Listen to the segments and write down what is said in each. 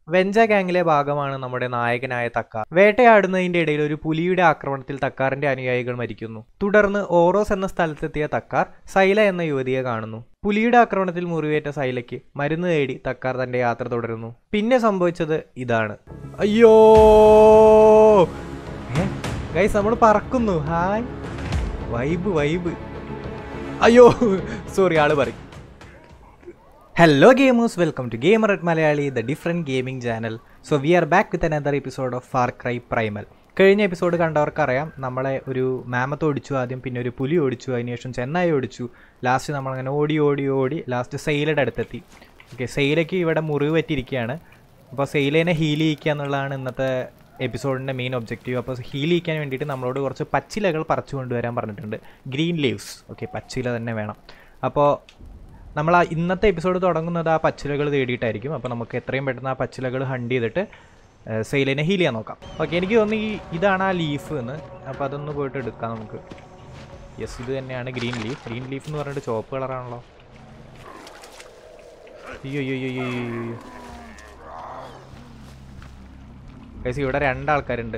വെഞ്ച ഗാങ്ങിലെ ഭാഗമാണ് നമ്മുടെ നായകനായ തക്കാർ വേട്ടയാടുന്നതിന്റെ ഇടയിൽ ഒരു പുലിയുടെ ആക്രമണത്തിൽ തക്കാറിന്റെ അനുയായികൾ മരിക്കുന്നു തുടർന്ന് ഓറോസ് എന്ന സ്ഥലത്തെത്തിയ തക്കാർ സൈല എന്ന യുവതിയെ കാണുന്നു പുലിയുടെ ആക്രമണത്തിൽ മുറിവേറ്റ സൈലയ്ക്ക് മരുന്ന് തേടി തക്കാർ തന്റെ യാത്ര തുടരുന്നു പിന്നെ സംഭവിച്ചത് ഇതാണ് അയ്യോ ഗൈസ് നമ്മൾ പറക്കുന്നു ഹായ് വൈബ് വൈബ് അയ്യോ സോറി ആള് പറയും hello gamers welcome to gamer at Malayali the different gaming channel so we are back with another episode of Far Cry Primal കഴിഞ്ഞ എപ്പിസോഡ് കണ്ടവർക്കറിയാം നമ്മളെ ഒരു മാമത്ത് ഓടിച്ചു ആദ്യം പിന്നെ ഒരു പുലി ഓടിച്ചു അതിനുശേഷം ചെന്നായി ഓടിച്ചു ലാസ്റ്റ് നമ്മളങ്ങനെ ഓടി ഓടി ഓടി ലാസ്റ്റ് സെയിലയുടെ അടുത്തെത്തി ഓക്കെ സെയിലയ്ക്ക് ഇവിടെ മുറിവ് പറ്റിയിരിക്കുകയാണ് അപ്പോൾ സെയിലേനെ ഹീൽ ചെയ്യിക്കുക എന്നുള്ളതാണ് ഇന്നത്തെ എപ്പിസോഡിൻ്റെ മെയിൻ ഒബ്ജക്റ്റീവ് അപ്പോൾ ഹീൽ ചെയ്യിക്കാൻ വേണ്ടിയിട്ട് നമ്മളോട് കുറച്ച് പച്ചിലകൾ പറിച്ചു കൊണ്ടുവരാൻ പറഞ്ഞിട്ടുണ്ട് ഗ്രീൻ ലീവ്സ് ഓക്കെ പച്ചില തന്നെ വേണം അപ്പോൾ നമ്മൾ ആ ഇന്നത്തെ എപ്പിസോഡ് തുടങ്ങുന്നത് ആ പച്ചിലകൾ തേടിയിട്ടായിരിക്കും അപ്പോൾ നമുക്ക് എത്രയും പെട്ടെന്ന് ആ പച്ചിലകൾ ഹണ്ട് ചെയ്തിട്ട് സെയിലിനെ ഹീൽ ചെയ്യാൻ നോക്കാം ഓക്കെ എനിക്ക് തോന്നുന്നു ഈ ഇതാണ് ആ ലീഫ് എന്ന് അപ്പോൾ അതൊന്ന് പോയിട്ട് എടുക്കാം നമുക്ക് യെസ് ഇത് തന്നെയാണ് ഗ്രീൻ ലീഫ് ഗ്രീൻ ലീഫ് എന്ന് പറഞ്ഞിട്ട് ചുവപ്പ് കളറാണല്ലോ അയ്യോ അയ്യോ അയ്യോ അയ്യോ അയ്യോ ഗൈസ് ഇവിടെ രണ്ടാൾക്കാരുണ്ട്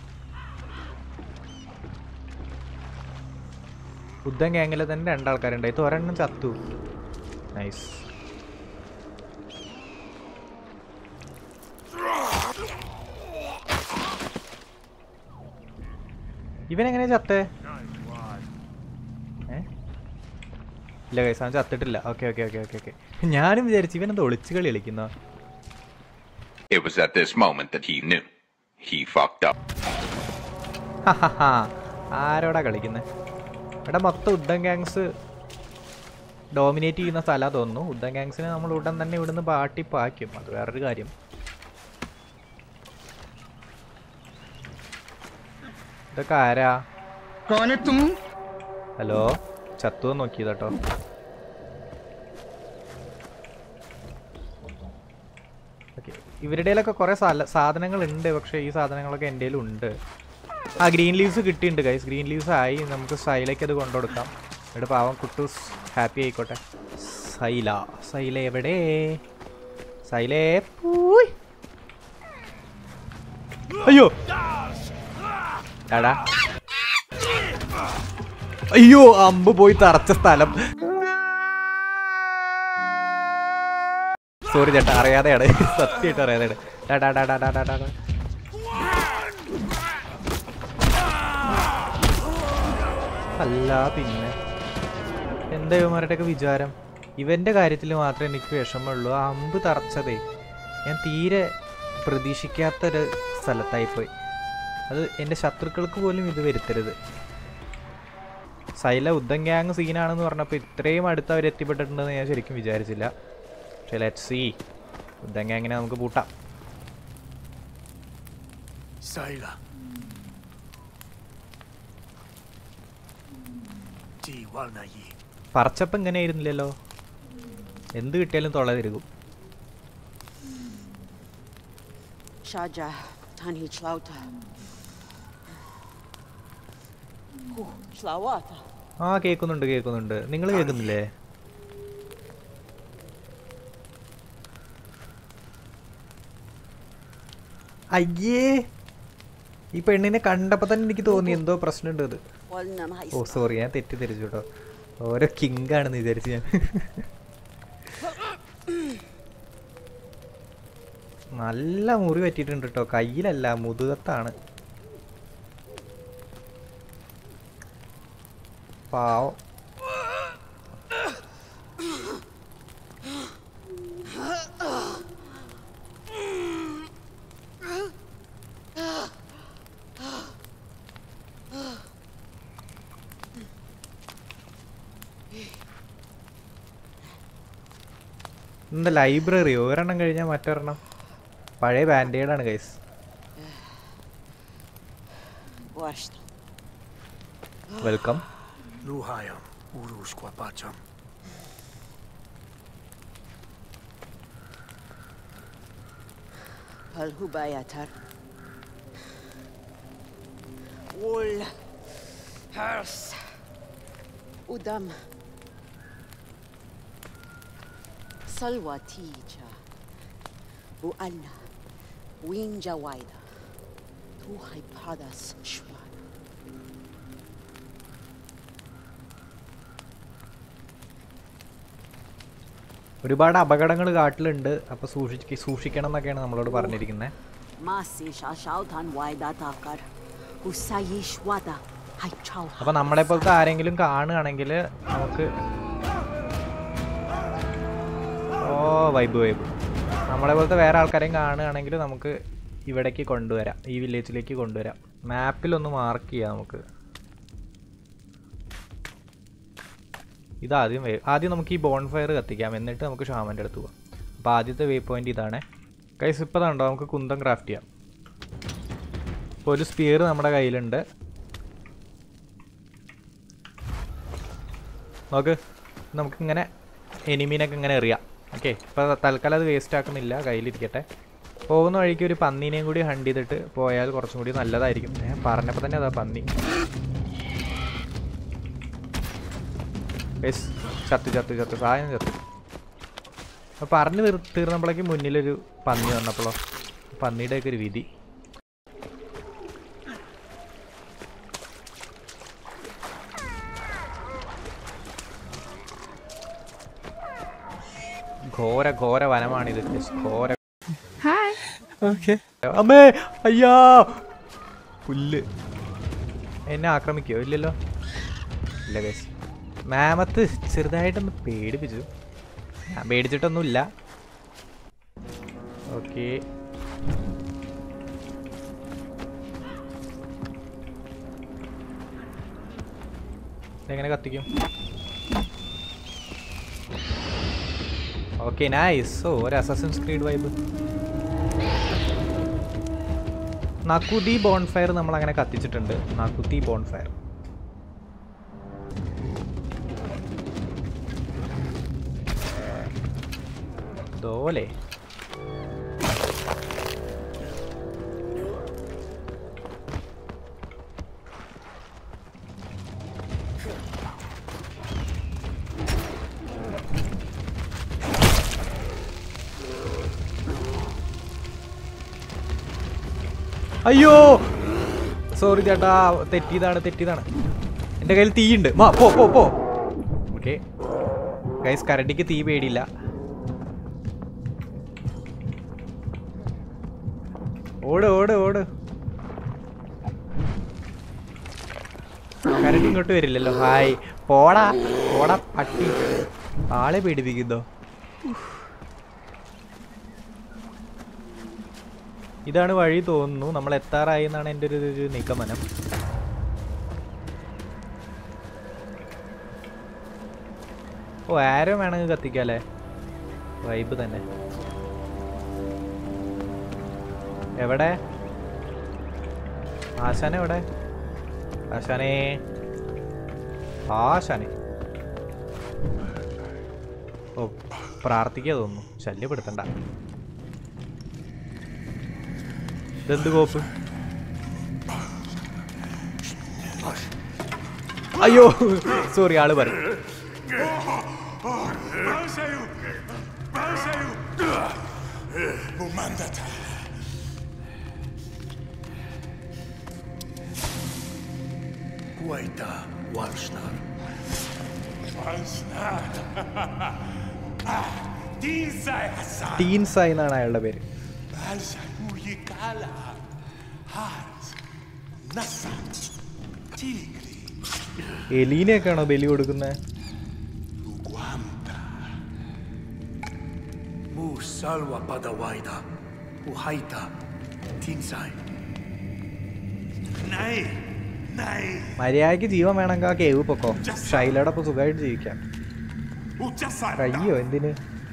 ബുദ്ധൻ ഗ്യാങ്ങിൽ തന്നെ രണ്ടാൾക്കാരുണ്ട് ഇത് ഒരെണ്ണം ചത്തു നൈസ് ഇവനെങ്ങനെ ചത്തേ ഏ? ഇല്ല കൈസ് അവൻ ചത്തിട്ടില്ല okay okay okay okay okay ഞാനും വിചാരിച്ചു ഇവനെന്താ ഒളിച്ചു കളി കളിക്കുന്ന It was at this moment that he knew. He fucked up. ആരോടാ കളിക്കുന്നത് ഇവിടെ മൊത്തം ഉദ്ധൻ ഗാങ്സ് ഡോമിനേറ്റ് ചെയ്യുന്ന സ്ഥലമാണ് തോന്നുന്നു ഉദ്ധൻ ഗാങ്സിനെ നമ്മൾ ഉടൻ തന്നെ ഇവിടുന്ന് പാട്ടി പാക്കും അത് വേറൊരു കാര്യം ഇതൊക്കെ ആരാ कौन है तुम ഹലോ ചത്തു നോക്കിയതാട്ടോ ഓക്കെ ഇവരുടെയിലൊക്കെ കുറേ സാധനങ്ങൾ ഉണ്ട് പക്ഷേ ഈ സാധനങ്ങളൊക്കെ എൻ്റെ ഉണ്ട് ആ ഗ്രീൻ ലീവ്സ് കിട്ടിയിട്ടുണ്ട് ഗൈസ് ഗ്രീൻ ലീവ്സ് ആയി നമുക്ക് സൈലയ്ക്ക് അത് കൊണ്ടുകൊടുക്കാം ഇവിടെ പാവം കുട്ടൂസ് ഹാപ്പി ആയിക്കോട്ടെ സൈല സൈല എവിടെ സൈലേ പൂയ്. അയ്യോ എടാ അയ്യോ അമ്പ് പോയി തറച്ച സ്ഥലം സോറി ചേട്ടാ അറിയാതെയാണ് സത്യമായിട്ട് അറിയാതെയാണ് ഡാ ഡാ ഡാ ഡാ ഡാ ഡാ ഡാ അല്ല പിന്നെ എന്താ ഇവന്മാരുടെയൊക്കെ വിചാരം ഇവന്റെ കാര്യത്തിൽ മാത്രമേ എനിക്ക് വിഷമമുള്ളൂ ആ അമ്പ് തറച്ചതേ ഞാൻ തീരെ പ്രതീക്ഷിക്കാത്തൊരു സ്ഥലത്തായിപ്പോയി അത് എൻ്റെ ശത്രുക്കൾക്ക് പോലും ഇത് വരുത്തരുത് സൈല ഉദ്ധൻ ഗ്യാങ് സീനാണെന്ന് പറഞ്ഞപ്പോൾ ഇത്രയും അടുത്ത് അവർ എത്തിപ്പെട്ടിട്ടുണ്ടെന്ന് ഞാൻ ശരിക്കും വിചാരിച്ചില്ല പക്ഷേ ലെറ്റ് സി ഉദ്ധൻ ഗ്യാങ്ങിനെ നമുക്ക് പൂട്ടാം साइला जी वालना ये പറച്ചപ്പം ഇങ്ങനെ ആയിരുന്നില്ലല്ലോ എന്ത് കിട്ടിയാലും തൊള്ള തിരുകും Shaja, Tanhi Chlauta. Oh, Chlawata. ആ കേൾക്കുന്നുണ്ട് കേൾക്കുന്നുണ്ട് നിങ്ങൾ കേൾക്കുന്നില്ലേ അയ്യേ ഈ പെണ്ണിനെ കണ്ടപ്പോ തന്നെ എനിക്ക് തോന്നി എന്തോ പ്രശ്നമുണ്ട് അത് Walna ഓ mais. സോറി ഞാൻ തെറ്റിദ്ധരിച്ചു കേട്ടോ ഓരോ കിങ് ആണെന്ന് വിചാരിച്ചു ഞാൻ നല്ല മുറി പറ്റിയിട്ടുണ്ട് കേട്ടോ കയ്യിലല്ല മുതുകത്താണ് പാവം എന്താ ലൈബ്രറി ഒരെണ്ണം കഴിഞ്ഞാൽ മറ്റൊരെണ്ണം പഴയ ബാൻഡേഡാണ് guys Washta. Welcome Luhayam, Urus Quapacham. Palhubayatar. Wool. Hers. Udam. Salwatija. Uana. Winja waida. Tu hai padas shwada. ഒരുപാട് അപകടങ്ങൾ കാട്ടിലുണ്ട് അപ്പോൾ സൂക്ഷിച്ച് സൂക്ഷിക്കണം എന്നൊക്കെയാണ് നമ്മളോട് പറഞ്ഞിരിക്കുന്നത് Masi sha shao tan waida takar. Usayi shwada. Hai chau. അപ്പോൾ നമ്മളെ പോലത്തെ ആരെങ്കിലും കാണുകയാണെങ്കിൽ നമുക്ക് ഓ വൈബ് വൈബ് നമ്മളെ പോലത്തെ വേറെ ആൾക്കാരെയും കാണുകയാണെങ്കിൽ നമുക്ക് ഇവിടേക്ക് കൊണ്ടുവരാം ഈ വില്ലേജിലേക്ക് കൊണ്ടുവരാം മാപ്പിലൊന്ന് മാർക്ക് ചെയ്യാം നമുക്ക് ഇതാദ്യം വേ ആദ്യം നമുക്ക് ഈ ബോൺ ഫയർ കത്തിക്കാം എന്നിട്ട് നമുക്ക് ഷാമൻ്റെ അടുത്ത് പോവാം അപ്പോൾ ആദ്യത്തെ വേ പോയിന്റ് ഇതാണ് കൈസ് ഇപ്പോൾ കണ്ടോ നമുക്ക് കുന്തം ക്രാഫ്റ്റ് ചെയ്യാം ഇപ്പോൾ ഒരു സ്പിയർ നമ്മുടെ കയ്യിലുണ്ട് നോക്ക് നമുക്കിങ്ങനെ എനിമീനൊക്കെ ഇങ്ങനെ എറിയാം ഓക്കെ ഇപ്പോൾ തൽക്കാലം അത് വേസ്റ്റ് ആക്കുന്നില്ല കയ്യിലിരിക്കട്ടെ പോകുന്ന വഴിക്ക് ഒരു പന്നീനെയും കൂടി ഹണ്ട് ചെയ്തിട്ട് പോയാൽ കുറച്ചും കൂടി നല്ലതായിരിക്കും ഞാൻ പറഞ്ഞപ്പോൾ തന്നെ അതാ പന്നി യെസ് ചത്തു ചത്തു ചത്തു സാധനം ചത്തു അപ്പോൾ പറഞ്ഞു തീർ തീർന്നപ്പോഴേക്ക് മുന്നിലൊരു പന്നി വന്നപ്പോഴോ പന്നിയുടെയൊക്കെ ഒരു വിധി ഘോര ഘോര വനമാണിത് Yes, ഘോര ഓക്കെ അമ്മേ അയ്യാ പുല്ല് എന്നെ ആക്രമിക്കോ ഇല്ലല്ലോ ഇല്ല കേസ് മാമത്ത് ചെറുതായിട്ടൊന്ന് പേടിപ്പിച്ചു ഞാൻ പേടിച്ചിട്ടൊന്നുമില്ല ഓക്കെ ഇതെങ്ങനെ കത്തിക്കും ഓക്കെ നൈസ് ഓ ഒരു അസസിൻസ് ക്രീഡ് വൈബ് നക്കുതി ബോൺഫയർ നമ്മൾ അങ്ങനെ കത്തിച്ചിട്ടുണ്ട് നക്കുത്തി ബോൺഫയർ ദോലെ അയ്യോ സോറി ചേട്ടാ തെറ്റിയതാണ് തെറ്റിയതാണ് എൻ്റെ കയ്യിൽ തീയുണ്ട് മാ പോ പോ പോ ഓക്കെ ഗൈസ് കരടിക്ക് തീ പേടിയില്ല ഓട് ഓട് ഓട് കരടി ഇങ്ങോട്ട് വരില്ലല്ലോ ഹായ് പോടാ പോടാ പട്ടി ആളെ പേടിപ്പിക്കുന്നോ ഇതാണ് വഴി തോന്നുന്നു നമ്മൾ എത്താറായി എന്നാണ് എൻ്റെ ഒരു ഒരു നിഗമനം ഓ ആരോ വേണമെങ്കിൽ കത്തിക്കാല്ലേ വൈബ് തന്നെ എവിടെ ആശാന എവിടെ ആശാനേ ആശാനെ ഓ പ്രാർത്ഥിക്കുക തോന്നുന്നു ശല്യപ്പെടുത്തണ്ട ഇതെന്ത് കോപ്പ് അയ്യോ സോറി ആള് പറയും Guaita Walshnar. ടീൻസായി എന്നാണ് അയാളുടെ പേര് എലീനെയൊക്കെയാണോ ബലി കൊടുക്കുന്നത് Mu salwa padawaida. Uhaita. Tinsai. മര്യാദക്ക് ജീവൻ വേണമെങ്കിൽ ആ കേവ് പൊക്കോ ഷൈലയോടൊപ്പം സുഖമായിട്ട് ജീവിക്കാം അയ്യോ എന്തിന്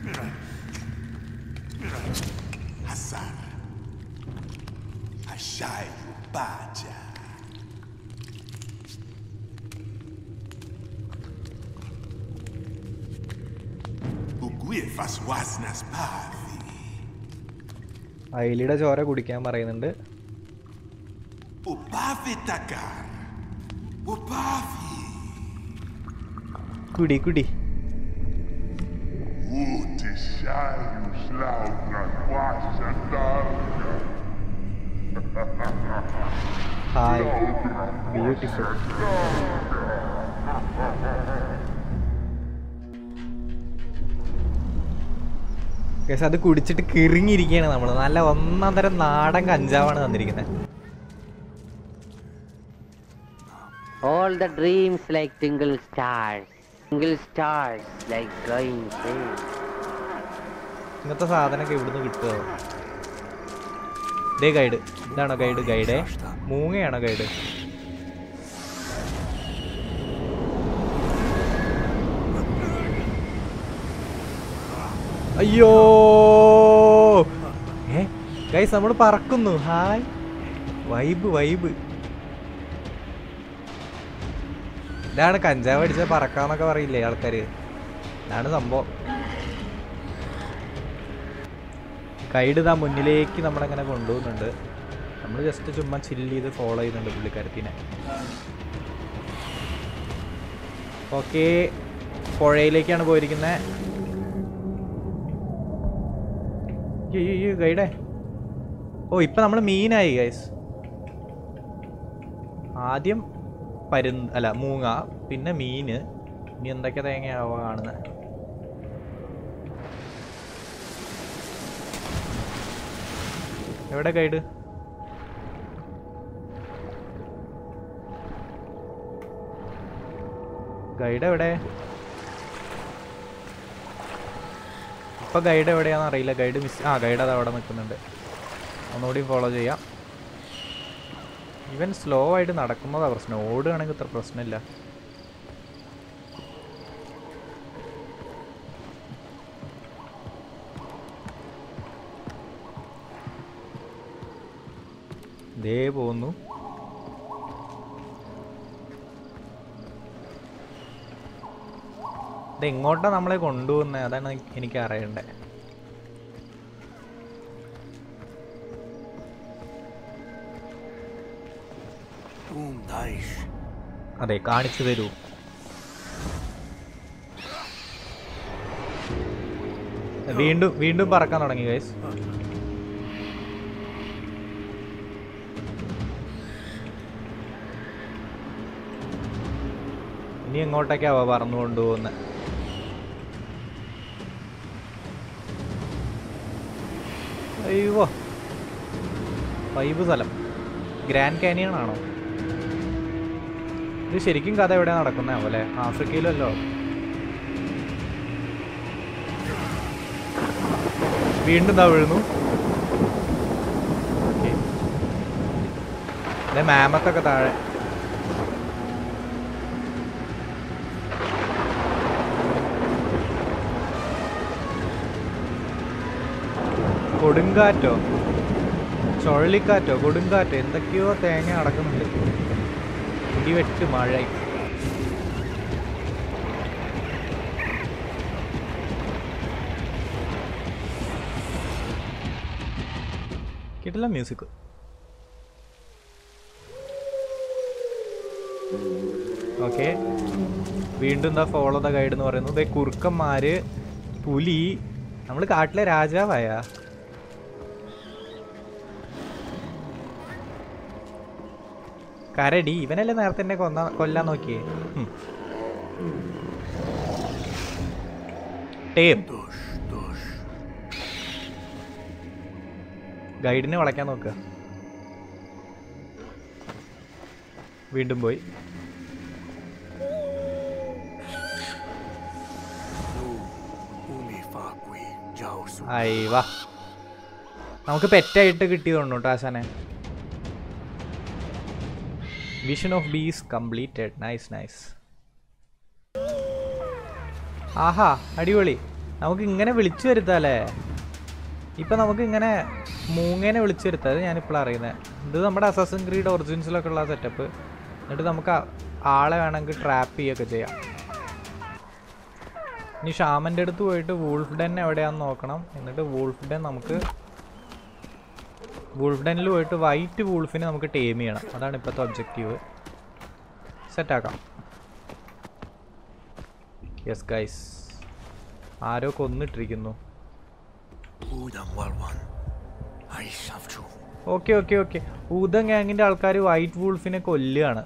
അയിലിയുടെ ചോര കുടിക്കാൻ പറയുന്നുണ്ട് കുടി കുടി Utishai slaughtran washa darga. Hi beautiful കേസ് അത് കുടിച്ചിട്ട് കിറിങ്ങിയിരിക്കുകയാണ് നമ്മൾ നല്ല ഒന്നാം തരം നാടൻ കഞ്ചാവാണ് തന്നിരിക്കുന്നത് All the dreams like tingle stars. Tingle stars like glowing flames. ഇങ്ങനത്തെ സാധനമൊക്കെ ഇവിടുന്ന് കിട്ടുമോ ഇതേ ഗൈഡ് ഇതാണോ ഗൈഡ് ഗൈഡേ മൂങ്ങയാണോ ഗൈഡ് അയ്യോ ഏ ഗൈസ് നമ്മൾ പറക്കുന്നു ഹായ് വൈബ് വൈബ് ഇതാണ് കഞ്ചാവ് അടിച്ച പറക്കാന്നൊക്കെ പറയില്ലേ ആൾക്കാര് ഇതാണ് സംഭവം ഗൈഡ് ഇതാ മുന്നിലേക്ക് നമ്മളങ്ങനെ കൊണ്ടുപോകുന്നുണ്ട് നമ്മൾ ജസ്റ്റ് ചുമ്മാ ചില്ല് ചെയ്ത് ഫോളോ ചെയ്യുന്നുണ്ട് പുള്ളിക്കാരത്തിനെ ഓക്കെ പുഴയിലേക്കാണ് പോയിരിക്കുന്നത് ഗൈഡേ ഓ ഇപ്പം നമ്മൾ മീനായി ഗൈസ് ആദ്യം പരുന്ത് അല്ല മൂങ്ങ പിന്നെ മീന് ഇനി എന്തൊക്കെ തേങ്ങയാവുക കാണുന്നത് എവിടെ ഗൈഡ് ഗൈഡ് എവിടെ ഇപ്പൊ ഗൈഡ് എവിടെയാണെന്ന് അറിയില്ല ഗൈഡ് മിസ് ആ ഗൈഡ് അത് അവിടെ നിൽക്കുന്നുണ്ട് ഒന്നുകൂടി ഫോളോ ചെയ്യാം ഇവൻ സ്ലോ ആയിട്ട് നടക്കുന്നതാ പ്രശ്നം ഓടുകയാണെങ്കിൽ ഇത്ര പ്രശ്നമില്ല ദേ പോന്നു ഇത് എങ്ങോട്ടാ നമ്മളെ കൊണ്ടുപോകുന്നത് അതാണ് എനിക്ക് അറിയണ്ടേ Um Daesh. അതെ കാണിച്ചു തരൂ വീണ്ടും വീണ്ടും പറക്കാൻ തുടങ്ങി ഗൈസ് ഇനി എങ്ങോട്ടേക്കാവോ പറന്നു കൊണ്ടുപോകുന്നത് അയ്യോ വൈബ് സ്ഥലം ഗ്രാൻഡ് കാനിയൺ ആണോ ഇത് ശരിക്കും കഥ എവിടെയാ നടക്കുന്നേ പോലെ ആഫ്രിക്കയിലല്ലോ വീണ്ടും ഇതാ വീഴുന്നു ഓക്കെ മാമത്തൊക്കെ താഴെ കൊടുങ്കാറ്റോ ചുഴലിക്കാറ്റോ കൊടുങ്കാറ്റോ എന്തൊക്കെയോ തേങ്ങ നടക്കുന്നുണ്ട് ഇടിവെട്ട് മഴ കിട്ടില്ല മ്യൂസിക് ഓക്കെ വീണ്ടും എന്താ ഫോളോ ദ ഗൈഡ് എന്ന് പറയുന്നത് ദേ കുറുക്കന്മാര് പുലി നമ്മൾ കാട്ടിലെ രാജാവായ കരടി ഇവനല്ലേ നേരത്തെ എന്നെ കൊന്ന കൊല്ലാൻ നോക്കിയേ ഹും. Term Dosh, dosh. ഗൈഡിനെ വളയ്ക്കാൻ നോക്കുക വീണ്ടും പോയി Nu, umi fakui, jausu. ആയി വാ നമുക്ക് പെറ്റായിട്ട് കിട്ടിയതുണ്ട് കേട്ടോ ആശാനെ vision of beasts completed nice nice ആഹാ അടിപൊളി നമുക്ക് ഇങ്ങനെ വിളിച്ചു വരുത്താല്ലേ ഇപ്പം നമുക്ക് ഇങ്ങനെ മൂങ്ങേനെ വിളിച്ചു വരുത്താം അത് ഞാനിപ്പോൾ അറിയുന്നത് ഇത് നമ്മുടെ അസസൻ ക്രീഡ് ഒറിജിൻസിലൊക്കെ ഉള്ള സെറ്റപ്പ് എന്നിട്ട് നമുക്ക് ആ- ആളെ വേണമെങ്കിൽ ട്രാപ്പ് ചെയ്യുകയൊക്കെ ചെയ്യാം ഇനി ഷാമൻ്റെ അടുത്ത് പോയിട്ട് വൂൾഫ് ഡെൻ എവിടെയാണെന്ന് നോക്കണം എന്നിട്ട് വൂൾഫ് ഡെൻ നമുക്ക് വൂൾഫ് ഡെനിൽ പോയിട്ട് വൈറ്റ് വൂൾഫിനെ നമുക്ക് ടേം ചെയ്യണം അതാണ് ഇപ്പോഴത്തെ ഒബ്ജക്റ്റീവ് സെറ്റാക്കാം യെസ് ഗൈസ് ആരോ കൊന്നിട്ടിരിക്കുന്നു Udam walwan. I savju. Okay okay okay ഊതം ഗ്യാങ്ങിൻ്റെ ആൾക്കാർ വൈറ്റ് വൂൾഫിനെ കൊല്ലുകയാണ്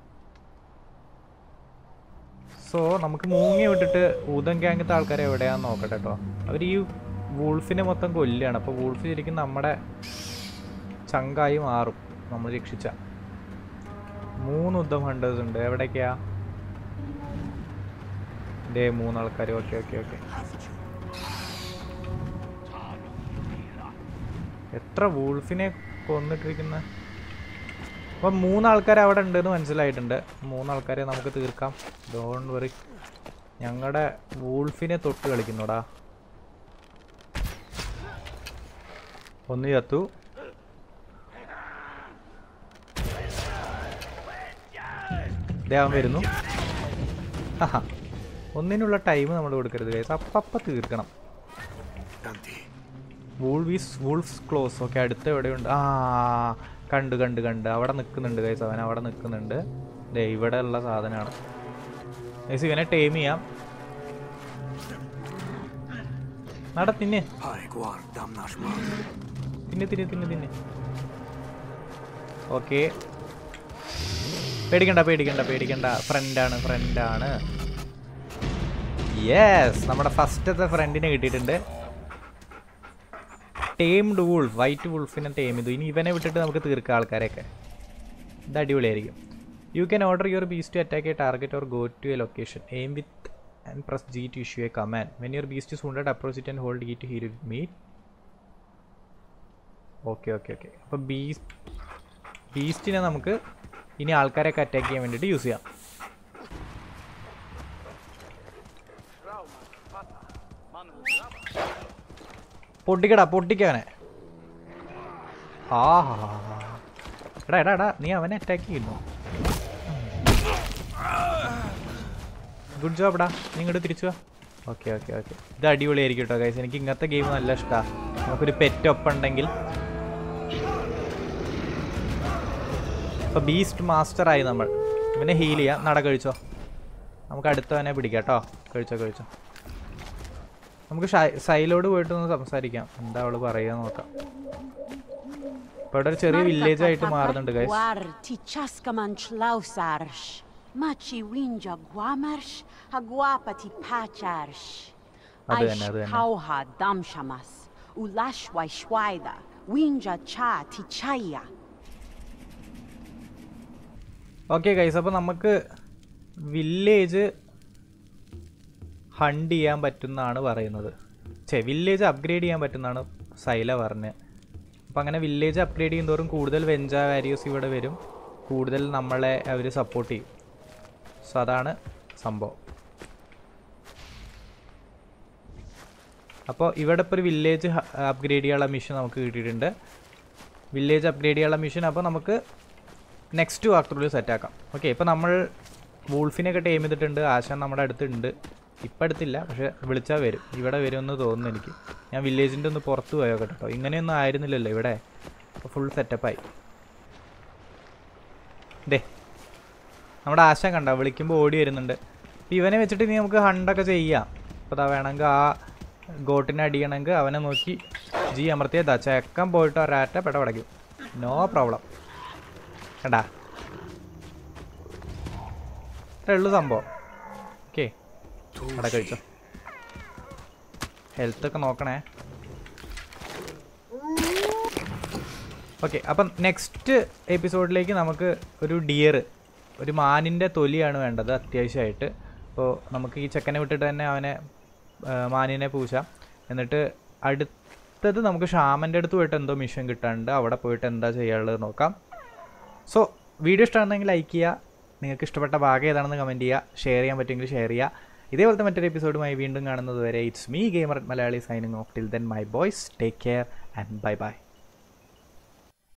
സോ നമുക്ക് മൂങ്ങി വിട്ടിട്ട് ഊതം ഗ്യാങ്ങത്തെ ആൾക്കാർ എവിടെയാന്ന് നോക്കട്ടെ കേട്ടോ അവർ ഈ വൂൾഫിനെ മൊത്തം കൊല്ലുകയാണ് അപ്പോൾ വൂൾഫ് ശരിക്കും നമ്മുടെ ചങ്കായി മാറും നമ്മൾ രക്ഷിച്ച മൂന്ന് ഉദ്ധം ഹണ്ടേഴ്സ് ഉണ്ട് എവിടേക്കാ ഇതേ മൂന്നാൾക്കാർ ഓക്കെ ഓക്കെ ഓക്കെ എത്ര വൂൾഫിനെ കൊന്നിട്ടിരിക്കുന്ന അപ്പം മൂന്നാൾക്കാർ അവിടെ ഉണ്ടെന്ന് മനസ്സിലായിട്ടുണ്ട് മൂന്നാൾക്കാരെ നമുക്ക് തീർക്കാം ഡോൺ വെറി ഞങ്ങളുടെ വൂൾഫിനെ തൊട്ട് കളിക്കുന്നോടാ ഒന്ന് ചത്തു ദേവൻ വരുന്നു ആഹാ. ഒന്നിനുള്ള ടൈം നമ്മൾ കൊടുക്കരുത് ഗൈസ് അപ്പപ്പ തീർക്കണം Tanti. Wolves wolves close okay അടുത്ത് എവിടെയുണ്ട് ആ കണ്ട് കണ്ട് കണ്ട് അവിടെ നിൽക്കുന്നുണ്ട് ഗൈസ് അവൻ അവിടെ നിൽക്കുന്നുണ്ട് ദേ ഇവിടെ ഉള്ള സാധനമാണ് ഗൈസ് ഇവനെ ടൈം ചെയ്യാം നട തിന്നെ Hai guard damnash man. തിന്നെ തിന്നെ തിന്നെ തിന്നെ ഓക്കെ പേടിക്കണ്ട പേടിക്കണ്ട പേടിക്കണ്ട ഫ്രണ്ടാണ് ഫ്രണ്ടാണ് യെസ് നമ്മുടെ ഫസ്റ്റത്തെ ഫ്രണ്ടിനെ കിട്ടിയിട്ടുണ്ട് ടേംഡ് വൂൾഫ് വൈറ്റ് വൂൾഫിനെ ടേം ചെയ്തു ഇനി ഇവനെ വിട്ടിട്ട് നമുക്ക് തീർക്കാം ആൾക്കാരെയൊക്കെ ഇത് അടിപൊളിയായിരിക്കും you can order your beasts to attack a target or go to a location aim with and press G to issue a command when your beast is wounded approach it and hold G to heal meat okay okay okay അപ്പോൾ beast ബീസ്റ്റിനെ നമുക്ക് ഇനി ആൾക്കാരെയൊക്കെ attack ചെയ്യാൻ വേണ്ടിയിട്ട് use ചെയ്യാം പൊട്ടിക്കടാ പൊട്ടിക്കവനെ ആ എടാ എടാ എടാ നീ അവനെ അറ്റാക്ക് ചെയ്യുന്നു ഗുഡ് ജോബ് ഡാ നീ ഇങ്ങോട്ട് തിരിച്ചു വാ ഓക്കെ ഓക്കെ ഓക്കെ ഇത് അടിപൊളിയായിരിക്കും കേട്ടോ ഗൈസ് എനിക്ക് ഇങ്ങനത്തെ ഗെയിം നല്ല ഇഷ്ടമാണ് നമുക്കൊരു പെറ്റ് ഒപ്പം ഉണ്ടെങ്കിൽ ഇപ്പൊ ബീസ്റ്റ് മാസ്റ്റർ ആയി നമ്മൾ ഇവനെ ഹീൽ ചെയ്യാം നട കഴിച്ചോ നമുക്ക് അടുത്തവനെ പിടിക്കാം കേട്ടോ കഴിച്ചോ കഴിച്ചോ നമുക്ക് ഷൈ- സൈലോട് പോയിട്ട് ഒന്ന് സംസാരിക്കാം എന്താ അവള് പറയാ നോക്കാം ഇപ്പൊ ഇവിടെ ഒരു ചെറിയ വില്ലേജ് ആയിട്ട് മാറുന്നുണ്ട് guys Guar ti chaskaman chlausarsh. Machi winja guamarsh, a guapa ti pacharsh. അത് തന്നെ, അത് തന്നെ. kauha damshamas. Ulashwai shwaida. Winja cha ti chaya. Okay guys അപ്പോൾ നമുക്ക് വില്ലേജ് ഹണ്ട് ചെയ്യാൻ പറ്റുന്നതാണ് പറയുന്നത് ചേ വില്ലേജ് അപ്ഗ്രേഡ് ചെയ്യാൻ പറ്റുന്നതാണ് സൈല പറഞ്ഞ് അപ്പോൾ അങ്ങനെ വില്ലേജ് അപ്ഗ്രേഡ് ചെയ്യുന്നതോറും കൂടുതൽ വെഞ്ച വാരിയോസ് ഇവിടെ വരും കൂടുതൽ നമ്മളെ അവർ സപ്പോർട്ട് ചെയ്യും സോ അതാണ് സംഭവം അപ്പോൾ ഇവിടെ ഇപ്പോൾ ഒരു വില്ലേജ് അപ്ഗ്രേഡ് ചെയ്യാനുള്ള മിഷൻ നമുക്ക് കിട്ടിയിട്ടുണ്ട് വില്ലേജ് അപ്ഗ്രേഡ് ചെയ്യാനുള്ള മിഷൻ അപ്പോൾ നമുക്ക് നെക്സ്റ്റ് വാക്ടറിൽ സെറ്റാക്കാം ഓക്കെ ഇപ്പോൾ നമ്മൾ വൂൾഫിനെയൊക്കെ ടൈം ചെയ്തിട്ടുണ്ട് ആശാൻ നമ്മുടെ അടുത്തുണ്ട് ഇപ്പം അടുത്തില്ല പക്ഷേ വിളിച്ചാൽ വരും ഇവിടെ വരുമെന്ന് തോന്നുന്നു എനിക്ക് ഞാൻ വില്ലേജിൻ്റെ ഒന്ന് പുറത്ത് പോയോ കേട്ടോ ഇങ്ങനെയൊന്നും ആയിരുന്നില്ലല്ലോ ഇവിടെ അപ്പോൾ ഫുൾ സെറ്റപ്പായി ദേ നമ്മുടെ ആശാൻ കണ്ട വിളിക്കുമ്പോൾ ഓടി വരുന്നുണ്ട് അപ്പോൾ ഇവനെ വെച്ചിട്ട് ഇനി നമുക്ക് ഹണ്ടൊക്കെ ചെയ്യാം അപ്പോൾ അതാ വേണമെങ്കിൽ ആ ഗോട്ടിനെ അടിയണമെങ്കിൽ അവനെ നോക്കി ജി അമർത്തിയതാ ചെക്കൻ പോയിട്ട് ഒരാറ്റ പെടപടയ്ക്കും നോ പ്രോബ്ലം കണ്ടാ ഇത്രേ ഉള്ളൂ സംഭവം ഓക്കെ അവിടെ കഴിച്ചോ ഹെൽത്ത് ഒക്കെ നോക്കണേ ഓക്കെ അപ്പം നെക്സ്റ്റ് എപ്പിസോഡിലേക്ക് നമുക്ക് ഒരു ഡിയർ ഒരു മാനിൻ്റെ തൊലിയാണ് വേണ്ടത് അത്യാവശ്യമായിട്ട് അപ്പോൾ നമുക്ക് ഈ ചെക്കനെ വിട്ടിട്ട് തന്നെ അവനെ ആ, മാനിനെ പൂശാം എന്നിട്ട് അടുത്തത് നമുക്ക് ഷാമൻ്റെ അടുത്ത് പോയിട്ട് എന്തോ മിഷൻ കിട്ടാണ്ട് അവിടെ പോയിട്ട് എന്താ ചെയ്യാനുള്ളത് നോക്കാം സോ വീഡിയോ ഇഷ്ടമാണെങ്കിൽ ലൈക്ക് ചെയ്യുക നിങ്ങൾക്ക് ഇഷ്ടപ്പെട്ട ഭാഗം ഏതാണെന്ന് കമൻറ്റ് ചെയ്യുക ഷെയർ ചെയ്യാൻ പറ്റുമെങ്കിൽ ഷെയർ ചെയ്യുക ഇതേപോലത്തെ മറ്റൊരു എപ്പിസോഡുമായി വീണ്ടും കാണുന്നത് വരെ it's me gamer Malayali signing off till then my boys take care and bye by